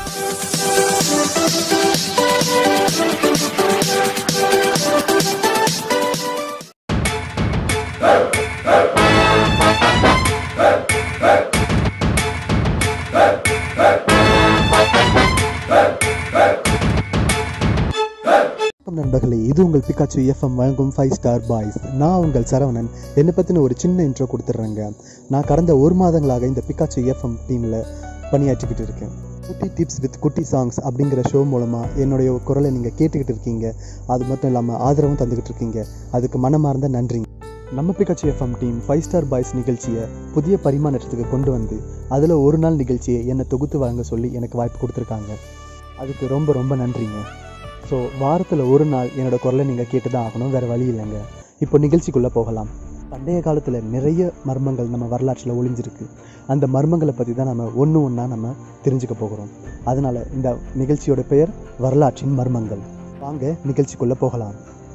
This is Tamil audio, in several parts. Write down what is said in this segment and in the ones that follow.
வணக்கம் நண்பர்களே இது உங்கள் பிகாச்சு எஃப்எம் வழங்கும் ஃபைவ் ஸ்டார் பாய்ஸ் நான் உங்கள் சரவணன் என்னை பற்றின ஒரு சின்ன இன்ட்ரோ கொடுத்துட்றேங்க நான் கடந்த ஒரு மாதங்களாக இந்த பிகாச்சு எஃப்எம் டீமில் பணியாற்றிக்கிட்டு இருக்கேன் குட்டி டிப்ஸ் வித் குட்டி சாங்ஸ் அப்படிங்கிற ஷோ மூலமாக என்னுடைய குரலை நீங்கள் கேட்டுக்கிட்டு இருக்கீங்க அது மட்டும் இல்லாமல் ஆதரவும் தந்துக்கிட்டு இருக்கீங்க அதுக்கு மனமார்ந்த நன்றிங்க நம்ம Pikachu FM team five star boys நிகழ்ச்சியை புதிய பரிமாணத்துக்கு கொண்டு வந்து அதில் ஒரு நாள் நிகழ்ச்சியை என்னை தொகுத்து வழங்க சொல்லி எனக்கு வாய்ப்பு கொடுத்துருக்காங்க அதுக்கு ரொம்ப ரொம்ப நன்றிங்க ஸோ வாரத்தில் ஒரு நாள் என்னோட குரலை நீங்கள் கேட்டு தான் ஆகணும் வேறு வழி இல்லைங்க இப்போ நிகழ்ச்சிக்குள்ளே போகலாம் பண்டைய காலத்தில் நிறைய மர்மங்கள் நம்ம வரலாற்றில் ஒளிஞ்சிருக்கு அந்த மர்மங்களை பற்றி தான் நம்ம ஒன்று ஒன்றா நம்ம தெரிஞ்சுக்க போகிறோம் அதனால் இந்த நிகழ்ச்சியோட பெயர் வரலாற்றின் மர்மங்கள் வாங்க நிகழ்ச்சிக்குள்ளே போகலாம்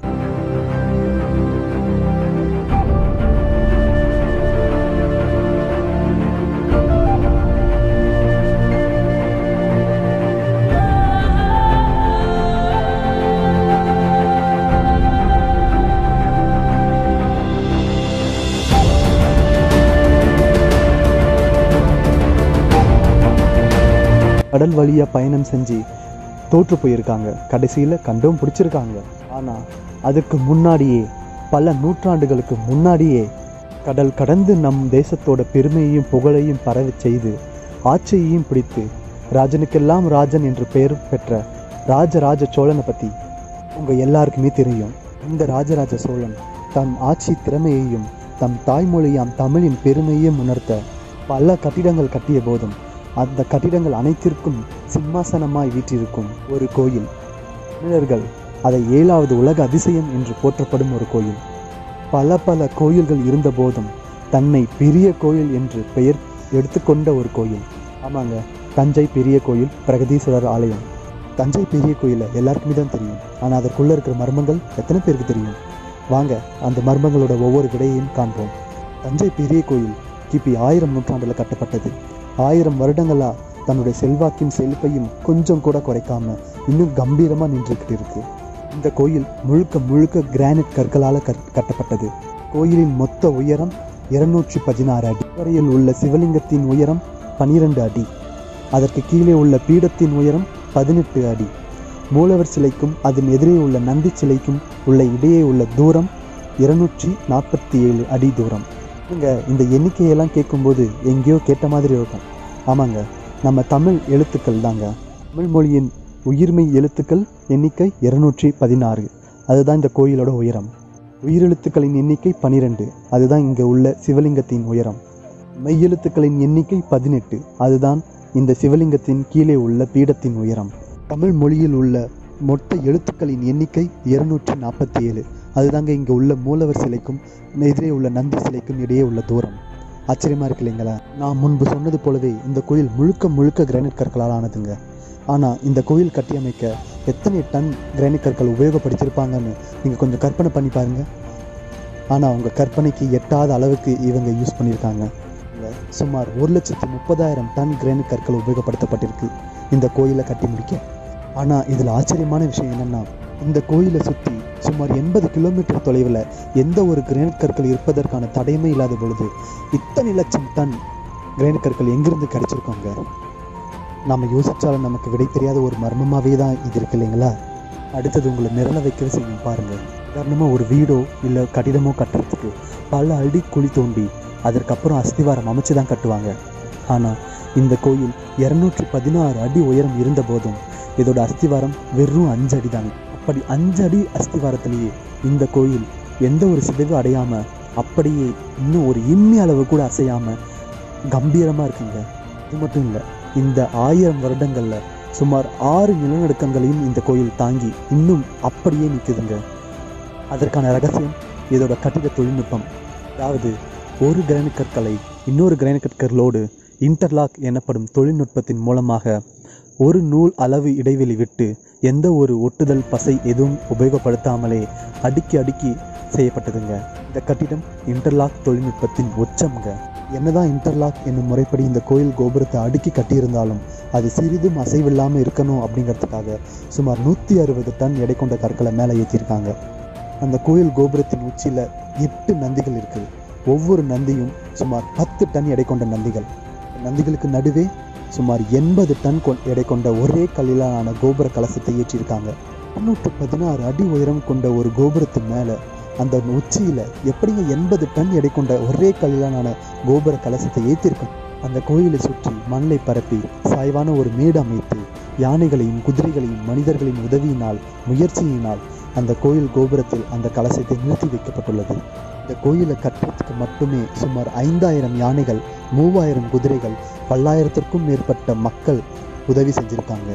கடல் வழியாக பயணம் செஞ்சு தோற்று போயிருக்காங்க கடைசியில் கண்டும் பிடிச்சிருக்காங்க ஆனால் அதுக்கு முன்னாடியே பல நூற்றாண்டுகளுக்கு முன்னாடியே கடல் கடந்து நம் தேசத்தோட பெருமையையும் புகழையும் பரவ செய்து ஆட்சியையும் பிடித்து ராஜனுக்கெல்லாம் ராஜன் என்று பெயர் பெற்ற ராஜராஜ சோழனை பற்றி உங்கள் எல்லாருக்குமே தெரியும் இந்த ராஜராஜ சோழன் தன் ஆட்சி திறமையையும் தம் தாய்மொழியாம் தமிழின் பெருமையையும் உணர்த்த பல கட்டிடங்கள் கட்டிய போதும் அந்த கட்டிடங்கள் அனைத்திற்கும் சிம்மாசனமாய் வீற்றிருக்கும் ஒரு கோயில் தமிழர்கள் அதை ஏழாவது உலக அதிசயம் என்று போற்றப்படும் ஒரு கோயில் பல பல கோயில்கள் இருந்த போதும் தன்னை பெரிய கோயில் என்று பெயர் எடுத்துக்கொண்ட ஒரு கோயில் ஆமாங்க தஞ்சை பெரிய கோயில் பிரகதீஸ்வரர் ஆலயம் தஞ்சை பெரிய கோயிலை எல்லாருக்குமே தான் தெரியும் ஆனால் அதற்குள்ளே இருக்கிற மர்மங்கள் எத்தனை பேருக்கு தெரியும் வாங்க அந்த மர்மங்களோட ஒவ்வொரு விடையையும் காண்போம் தஞ்சை பெரிய கோயில் கிபி ஆயிரம் நூற்றாண்டில் கட்டப்பட்டது ஆயிரம் வருடங்களா தன்னுடைய செல்வாக்கின் செழிப்பையும் கொஞ்சம் கூட குறைக்காம இன்னும் கம்பீரமா நின்றுக்கிட்டு இருக்கு இந்த கோயில் முழுக்க முழுக்க கிரானைட் கற்களால் கட் கட்டப்பட்டது கோயிலின் மொத்த உயரம் இருநூற்றி பதினாறு அடி வரையில் உள்ள சிவலிங்கத்தின் உயரம் பனிரெண்டு அடி அதற்கு கீழே உள்ள பீடத்தின் உயரம் பதினெட்டு அடி மூலவர் சிலைக்கும் அதன் எதிரே உள்ள நந்தி சிலைக்கும் உள்ள இடையே உள்ள தூரம் இருநூற்றி நாற்பத்தி ஏழு அடி தூரம் இங்க இந்த எண்ணிக்கையெல்லாம் கேட்கும்போது எங்கேயோ கேட்ட மாதிரி இருக்கும் ஆமாங்க நம்ம தமிழ் எழுத்துக்கள் தாங்க தமிழ் மொழியின் உயிர்மெய் எழுத்துக்கள் எண்ணிக்கை இருநூற்றி பதினாறு அதுதான் இந்த கோயிலோட உயரம் உயிரெழுத்துக்களின் எண்ணிக்கை பனிரெண்டு அதுதான் இங்கே உள்ள சிவலிங்கத்தின் உயரம் மெய்யெழுத்துக்களின் எண்ணிக்கை பதினெட்டு அதுதான் இந்த சிவலிங்கத்தின் கீழே உள்ள பீடத்தின் உயரம் தமிழ் மொழியில் உள்ள மொத்த எழுத்துக்களின் எண்ணிக்கை இருநூற்றி நாற்பத்தி ஏழு அதுதாங்க இங்கே உள்ள மூலவர் சிலைக்கும் எதிரே உள்ள நந்தி சிலைக்கும் இடையே உள்ள தூரம் ஆச்சரியமா இருக்கு இல்லைங்களா நான் முன்பு சொன்னது போலவே இந்த கோயில் முழுக்க முழுக்க கிரானைட் கற்களால் ஆனதுங்க ஆனால் இந்த கோயில் கட்டியமைக்க எத்தனை டன் கிரானைட் கற்கள் உபயோகப்படுத்தியிருப்பாங்கன்னு நீங்கள் கொஞ்சம் கற்பனை பண்ணி பாருங்க ஆனால் அவங்க கற்பனைக்கு எட்டாத அளவுக்கு இவங்க யூஸ் பண்ணியிருக்காங்க இங்க சுமார் ஒரு லட்சத்து முப்பதாயிரம் டன் கிரானைட் கற்கள் உபயோகப்படுத்தப்பட்டிருக்கு இந்த கோயிலை கட்டி முடிக்க ஆனால் இதில் ஆச்சரியமான விஷயம் என்னென்னா இந்த கோயிலை சுற்றி சுமார் எண்பது கிலோமீட்டர் தொலைவில் எந்த ஒரு கிரானைட் கற்கள் இருப்பதற்கான தடையுமே இல்லாத பொழுது இத்தனை லட்சம் டன் கிரானைட் கற்கள் எங்கிருந்து கிடைச்சிருக்கோங்க நம்ம யோசிச்சாலும் நமக்கு விடை தெரியாத ஒரு மர்மமாகவே தான் இது இருக்கு இல்லைங்களா அடுத்தது உங்களை மிரள வைக்கவே செய்யும் பாருங்க உதாரணமாக ஒரு வீடோ இல்லை கட்டிடமோ கட்டுறதுக்கு பல அடி குழி தோண்டி அதற்கப்புறம் அஸ்திவாரம் அமைச்சு தான் கட்டுவாங்க ஆனால் இந்த கோயில் இரநூற்றி பதினாறு அடி உயரம் இருந்த போதும் இதோட அஸ்திவாரம் வெறும் அஞ்சு அடி தாங்க அப்படி அஞ்சு அடி அஸ்திவாரத்திலேயே இந்த கோயில் எந்த ஒரு சிதைவு அடையாம அப்படியே இன்னும் ஒரு இம்மி அளவு கூட அசையாம கம்பீரமா இருக்குங்க இது மட்டும் இல்லை இந்த ஆயிரம் வருடங்கள்ல சுமார் ஆறு நிலநடுக்கங்களையும் இந்த கோயில் தாங்கி இன்னும் அப்படியே நிற்குதுங்க அதற்கான ரகசியம் இதோட கட்டிட தொழில்நுட்பம் அதாவது ஒரு கிரானைட் கற்களை இன்னொரு கிரானைட் கற்களோடு இன்டர்லாக் எனப்படும் தொழில்நுட்பத்தின் மூலமாக ஒரு நூல் அளவு இடைவெளி விட்டு எந்த ஒரு ஒட்டுதல் பசை எதுவும் உபயோகப்படுத்தாமலே அடுக்கி அடுக்கி செய்யப்பட்டதுங்க இந்த கட்டிடம் இன்டர்லாக் தொழில்நுட்பத்தின் உச்சம்ங்க என்னதான் இன்டர்லாக் என்னும் முறைப்படி இந்த கோயில் கோபுரத்தை அடுக்கி கட்டியிருந்தாலும் அது சிறிதும் அசைவில்லாமல் இருக்கணும் அப்படிங்கிறதுக்காக சுமார் நூற்றி அறுபது டன் எடை கொண்ட கற்களை மேலே ஏற்றிருக்காங்க அந்த கோயில் கோபுரத்தின் உச்சியில் எட்டு நந்திகள் இருக்குது ஒவ்வொரு நந்தியும் சுமார் பத்து டன் எடை கொண்ட நந்திகள் நந்திகளுக்கு நடுவே சுமார் எண்பது டன் கொ எடை கொண்ட ஒரே கல்லிலான கோபுர கலசத்தை ஏற்றிருக்காங்க முன்னூற்று பதினாறு அடி உயரம் கொண்ட ஒரு கோபுரத்தின் மேலே அந்த உச்சியில் எப்படிங்க எண்பது டன் எடை கொண்ட ஒரே கல்லிலான கோபுர கலசத்தை ஏற்றிருக்கும் அந்த கோயிலை சுற்றி மண்ணை பரப்பி சாய்வான ஒரு மேடு அமைத்து யானைகளையும் குதிரைகளையும் மனிதர்களின் உதவியினால் முயற்சியினால் அந்த கோயில் கோபுரத்தில் அந்த கலசத்தை நிறுத்தி வைக்கப்பட்டுள்ளது இந்த கோயிலை கட்டுறதுக்கு மட்டுமே சுமார் ஐந்தாயிரம் யானைகள் மூவாயிரம் குதிரைகள் பல்லாயிரத்திற்கும் மேற்பட்ட மக்கள் உதவி செஞ்சுருக்காங்க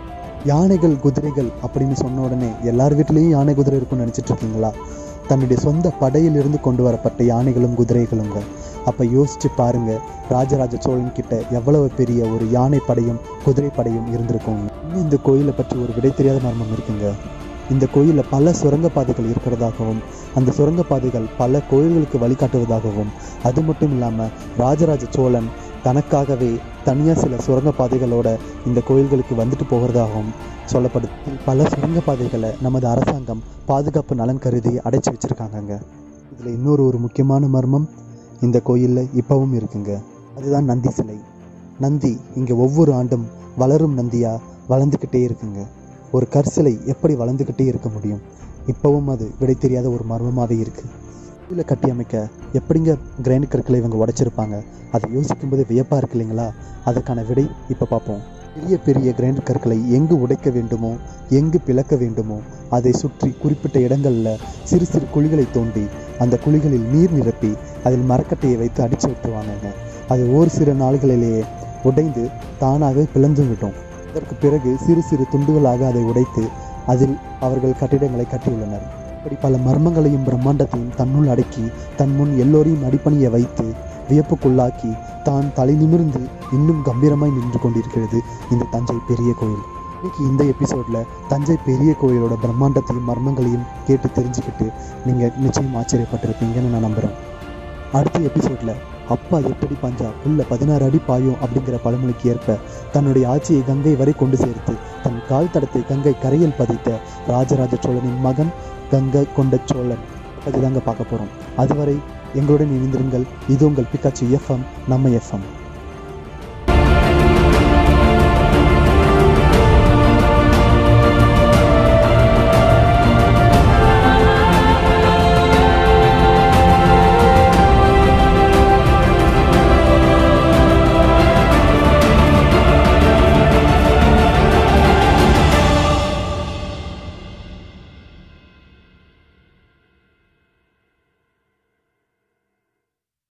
யானைகள் குதிரைகள் அப்படின்னு சொன்ன உடனே எல்லார் வீட்லேயும் யானை குதிரை இருக்கும்னு நினச்சிட்டு இருக்கீங்களா தன்னுடைய சொந்த படையிலிருந்து கொண்டு வரப்பட்ட யானைகளும் குதிரைகளுங்க அப்போ யோசிச்சு பாருங்க ராஜராஜ சோழன் கிட்ட எவ்வளவு பெரிய ஒரு யானை படையும் குதிரை படையும் இருந்திருக்கும் இன்னும் இந்த கோயிலை பற்றி ஒரு விடை தெரியாத மர்மம் இருக்குங்க இந்த கோயிலில் பல சுரங்கப்பாதைகள் இருக்கிறதாகவும் அந்த சுரங்கப்பாதைகள் பல கோயில்களுக்கு வழிகாட்டுவதாகவும் அது மட்டும் இல்லாமல் ராஜராஜ சோழன் தனக்காகவே தனியாக சில சுரங்கப்பாதைகளோட இந்த கோயில்களுக்கு வந்துட்டு போகிறதாகவும் சொல்லப்படுது பல சுரங்கப்பாதைகளை நமது அரசாங்கம் பாதுகாப்பு நலன் கருதி அடைச்சி வச்சுருக்காங்கங்க இதில் இன்னொரு ஒரு முக்கியமான மர்மம் இந்த கோயிலில் இப்போவும் இருக்குங்க அதுதான் நந்தி சிலை நந்தி இங்கே ஒவ்வொரு ஆண்டும் வளரும் நந்தியாக வளர்ந்துக்கிட்டே இருக்குங்க ஒரு கற்சிலை எப்படி வளர்ந்துக்கிட்டே இருக்க முடியும் இப்போவும் அது விடை தெரியாத ஒரு மர்மமாகவே இருக்குது கோயிலை கட்டி அமைக்க எப்படிங்க கிரைண்ட் கற்களை இவங்க உடைச்சிருப்பாங்க அதை யோசிக்கும்போது வியப்பாக இருக்கு இல்லைங்களா அதுக்கான விடை இப்போ பார்ப்போம் பெரிய பெரிய கிரைண்ட் கற்களை எங்கு உடைக்க வேண்டுமோ எங்கு பிளக்க வேண்டுமோ அதை சுற்றி குறிப்பிட்ட இடங்களில் சிறு சிறு குழிகளை தோண்டி அந்த குழிகளில் நீர் நிரப்பி அதில் மரக்கட்டையை வைத்து அடித்து விட்டுருவாங்கங்க அது ஒரு சில நாள்களிலேயே உடைந்து தானாக பிளந்து விட்டோம் அதற்கு பிறகு சிறு சிறு துண்டுகளாக அதை உடைத்து அதில் அவர்கள் கட்டிடங்களை கட்டியுள்ளனர் இப்படி பல மர்மங்களையும் பிரம்மாண்டத்தையும் தன்னுள் அடக்கி தன் முன் எல்லோரையும் அடிப்பணிய வைத்து வியப்புக்குள்ளாக்கி தான் தலை நிமிர்ந்து இன்னும் கம்பீரமாய் நின்று கொண்டிருக்கிறது இந்த தஞ்சை பெரிய கோயில் இன்னைக்கு இந்த எபிசோடில் தஞ்சை பெரிய கோயிலோட பிரம்மாண்டத்தையும் மர்மங்களையும் கேட்டு தெரிஞ்சுக்கிட்டு நீங்கள் நிச்சயம் ஆச்சரியப்பட்டிருப்பீங்கன்னு நான் நம்புகிறேன் அடுத்த எபிசோடில் அப்பா எப்படி பாஞ்சா உள்ள பதினாறு அடி பாயும் அப்படிங்கிற பழமொழிக்கு ஏற்ப தன்னுடைய ஆட்சியை கங்கை வரை கொண்டு சேர்த்து தன் கால் தடத்தை கங்கை கரையில் பதித்த ராஜராஜ சோழனின் மகன் கங்கை கொண்ட சோழன் அதுதாங்க பார்க்க போகிறோம் அதுவரை எங்களுடன் இணைந்திருங்கள் இது உங்கள் பிக்காச்சி எஃப்எம் நம்ம எஃப்எம்